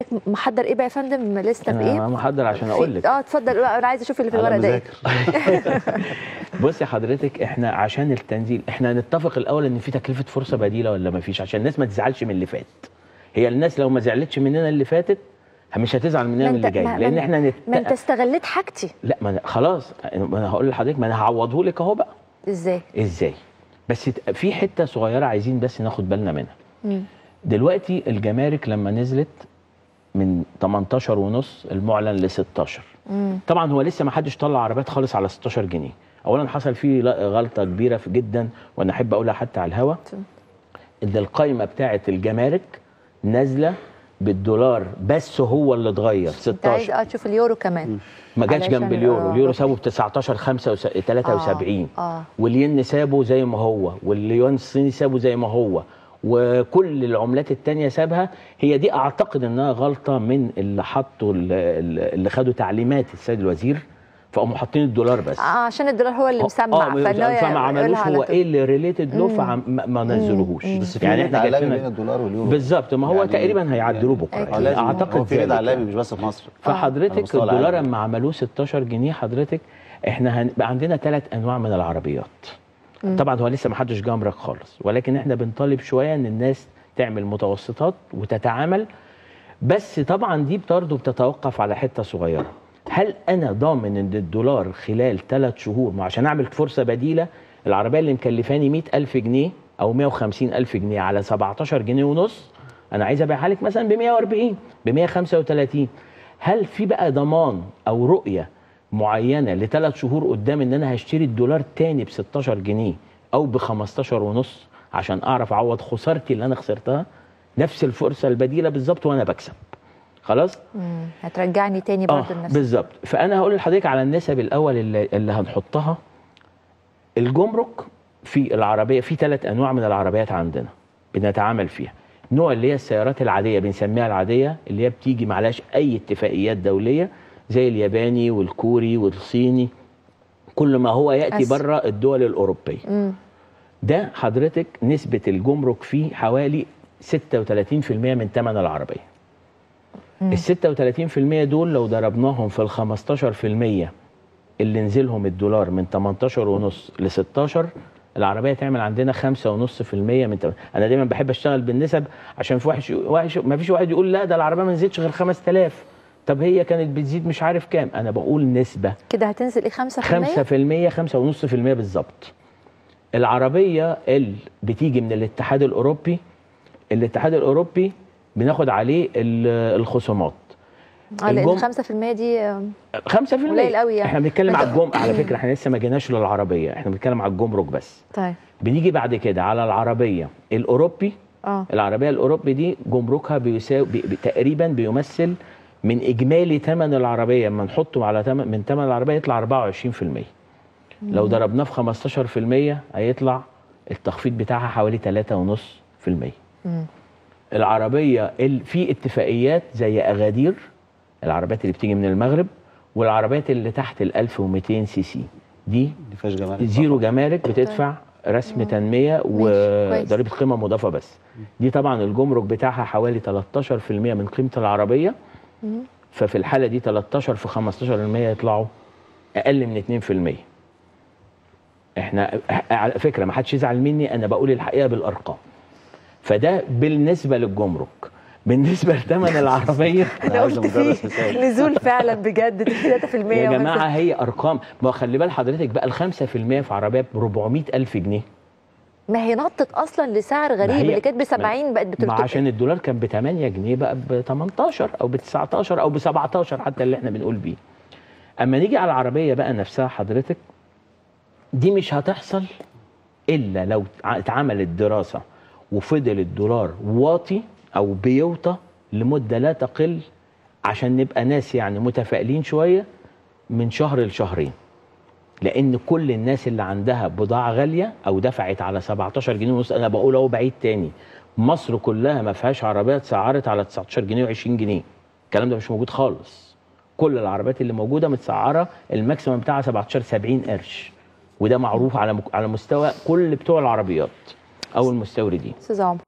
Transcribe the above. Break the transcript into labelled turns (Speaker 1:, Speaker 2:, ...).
Speaker 1: محضر ايه بقى يا فندم لسه
Speaker 2: انا
Speaker 1: بايه
Speaker 2: محضر عشان اقول لك
Speaker 1: اه اتفضل انا عايزه اشوف اللي في الورق ده إيه.
Speaker 2: بصي حضرتك احنا عشان التنزيل احنا نتفق الاول ان في تكلفه فرصه بديله ولا ما فيش عشان الناس ما تزعلش من اللي فات هي الناس لو ما زعلتش مننا اللي فاتت مش هتزعل مننا
Speaker 1: ما
Speaker 2: من
Speaker 1: انت-
Speaker 2: اللي جاي
Speaker 1: ما-
Speaker 2: لان
Speaker 1: ما-
Speaker 2: احنا نت...
Speaker 1: ما انت استغليت حاجتي
Speaker 2: لا ما أنا خلاص ما انا هقول لحضرتك ما انا هعوضه لك اهو بقى
Speaker 1: ازاي
Speaker 2: ازاي بس ت- في حته صغيره عايزين بس ناخد بالنا منها
Speaker 1: مم.
Speaker 2: دلوقتي الجمارك لما نزلت من 18 ونص المعلن ل 16
Speaker 1: مم.
Speaker 2: طبعا هو لسه ما حدش طلع عربيات خالص على 16 جنيه اولا حصل فيه لا- غلطه كبيره في جدا وانا احب اقولها حتى على الهوا ان القايمه بتاعه الجمارك نازله بالدولار بس هو اللي اتغير
Speaker 1: انت عايز
Speaker 2: 16
Speaker 1: اه تشوف اليورو كمان
Speaker 2: ما جاش
Speaker 1: علشان
Speaker 2: جنب اليورو
Speaker 1: آه،
Speaker 2: اليورو
Speaker 1: أوكي.
Speaker 2: سابه ب 19 73
Speaker 1: اه
Speaker 2: والين سابه زي ما هو واليوان الصيني سابه زي ما هو وكل العملات التانية سابها هي دي اعتقد انها غلطة من اللي حطوا ال- اللي خدوا تعليمات السيد الوزير فقاموا حاطين الدولار بس
Speaker 1: آه، عشان الدولار هو اللي مسمع
Speaker 2: اه
Speaker 1: فإنه
Speaker 2: فما عملوش
Speaker 1: يقولها على
Speaker 2: هو
Speaker 1: طول.
Speaker 2: ايه اللي ريليتد له فما ما نزلوهوش
Speaker 3: بس في
Speaker 2: يعني
Speaker 3: يعني
Speaker 2: احنا
Speaker 3: علاقه بين
Speaker 2: جاتنا
Speaker 3: الدولار واليورو
Speaker 2: بالظبط ما هو
Speaker 3: يعني-
Speaker 2: تقريبا هيعدلوه
Speaker 1: أكيد.
Speaker 2: بكره
Speaker 3: اه لازم هو
Speaker 2: اعتقد
Speaker 3: في رد
Speaker 2: ذلك
Speaker 3: عالمي
Speaker 2: يعني.
Speaker 3: مش بس في مصر على
Speaker 2: فحضرتك
Speaker 3: مستوى
Speaker 2: الدولار
Speaker 3: العالم.
Speaker 2: لما عملوه 16 جنيه حضرتك احنا هنبقى عندنا ثلاث انواع من العربيات طبعا هو لسه ما حدش جمرك خالص ولكن احنا بنطالب شويه ان الناس تعمل متوسطات وتتعامل بس طبعا دي برضه بتتوقف على حته صغيره هل انا ضامن ان الدولار خلال ثلاث شهور ما عشان اعمل فرصه بديله العربيه اللي مكلفاني 100000 جنيه او 150000 جنيه على 17 جنيه ونص انا عايز ابيعها لك مثلا ب 140 ب 135 هل في بقى ضمان او رؤيه معينه لثلاث شهور قدام ان انا هشتري الدولار تاني ب 16 جنيه او ب 15 ونص عشان اعرف اعوض خسارتي اللي انا خسرتها نفس الفرصه البديله بالظبط وانا بكسب خلاص
Speaker 1: مم. هترجعني تاني
Speaker 2: اه
Speaker 1: برضه لنفسي
Speaker 2: بالظبط فانا هقول لحضرتك على النسب الاول اللي, اللي هنحطها الجمرك في العربيه في ثلاث انواع من العربيات عندنا بنتعامل فيها نوع اللي هي السيارات العاديه بنسميها العاديه اللي هي بتيجي معلاش اي اتفاقيات دوليه زي الياباني والكوري والصيني كل ما هو ياتي
Speaker 1: آسيا.
Speaker 2: بره الدول الاوروبيه
Speaker 1: مم.
Speaker 2: ده حضرتك نسبه الجمرك فيه حوالي 36% من ثمن العربيه ال 36% دول لو ضربناهم في ال 15% اللي نزلهم الدولار من 18 ونص ل 16 العربيه تعمل عندنا 5.5% من تمن. انا دايما بحب اشتغل بالنسب عشان في واحد واحد ما فيش واحد يقول لا ده العربيه ما نزلتش غير 5000 طب هي كانت بتزيد مش عارف كام انا بقول نسبه
Speaker 1: كده هتنزل ايه 5%
Speaker 2: 5% 5.5% بالظبط العربيه اللي بتيجي من الاتحاد الاوروبي الاتحاد الاوروبي بناخد عليه ال- الخصومات
Speaker 1: اه لان
Speaker 2: الجم-
Speaker 1: 5% دي آه،
Speaker 2: 5%
Speaker 1: قليل قوي يعني.
Speaker 2: احنا بنتكلم
Speaker 1: ما
Speaker 2: على
Speaker 1: انت-
Speaker 2: الجم على فكره احنا لسه ما جيناش للعربيه احنا بنتكلم على الجمرك بس
Speaker 1: طيب
Speaker 2: بنيجي بعد كده على العربيه الاوروبي
Speaker 1: اه
Speaker 2: العربيه الاوروبي دي جمركها بيساوي بي بي- تقريبا بيمثل من اجمالي ثمن العربيه لما نحطه على تمن من ثمن العربيه يطلع 24% لو ضربناه في 15% هيطلع التخفيض بتاعها حوالي 3.5%
Speaker 1: مم.
Speaker 2: العربيه ال- في اتفاقيات زي اغادير العربيات اللي بتيجي من المغرب والعربيات اللي تحت ال 1200 سي سي دي
Speaker 3: ما فيهاش جمارك
Speaker 2: زيرو جمارك بتدفع رسم تنميه
Speaker 1: كويس.
Speaker 2: وضريبه قيمه مضافه بس دي طبعا الجمرك بتاعها حوالي 13% من قيمه العربيه ففي الحاله دي 13 في 15% يطلعوا اقل من 2% احنا على فكره ما حدش يزعل مني انا بقول الحقيقه بالارقام فده بالنسبه للجمرك بالنسبه لثمن العربيه
Speaker 1: انا
Speaker 3: عايز
Speaker 1: قلت
Speaker 3: مدرس
Speaker 1: في
Speaker 3: مثال.
Speaker 1: نزول فعلا بجد 3%
Speaker 2: يا
Speaker 1: وخمسة-
Speaker 2: جماعه هي ارقام ما خلي بال حضرتك بقى ال 5% في عربيه ب 400 الف جنيه
Speaker 1: ما هي نطت اصلا لسعر غريب
Speaker 2: هي-
Speaker 1: اللي كانت ب 70 بقت ب
Speaker 2: ما
Speaker 1: 300
Speaker 2: عشان الدولار كان ب 8 جنيه بقى ب 18 او ب 19 او ب 17 حتى اللي احنا بنقول بيه اما نيجي على العربيه بقى نفسها حضرتك دي مش هتحصل الا لو ع- اتعملت دراسه وفضل الدولار واطي او بيوطى لمده لا تقل عشان نبقى ناس يعني متفائلين شويه من شهر لشهرين لان كل الناس اللي عندها بضاعه غاليه او دفعت على 17 جنيه ونص انا بقول اهو بعيد تاني مصر كلها ما فيهاش عربيات سعرت على 19 جنيه و20 جنيه الكلام ده مش موجود خالص كل العربيات اللي موجوده متسعره الماكسيمم بتاعها 17 70 قرش وده معروف على مك- على مستوى كل بتوع العربيات او المستوردين
Speaker 1: استاذ عمر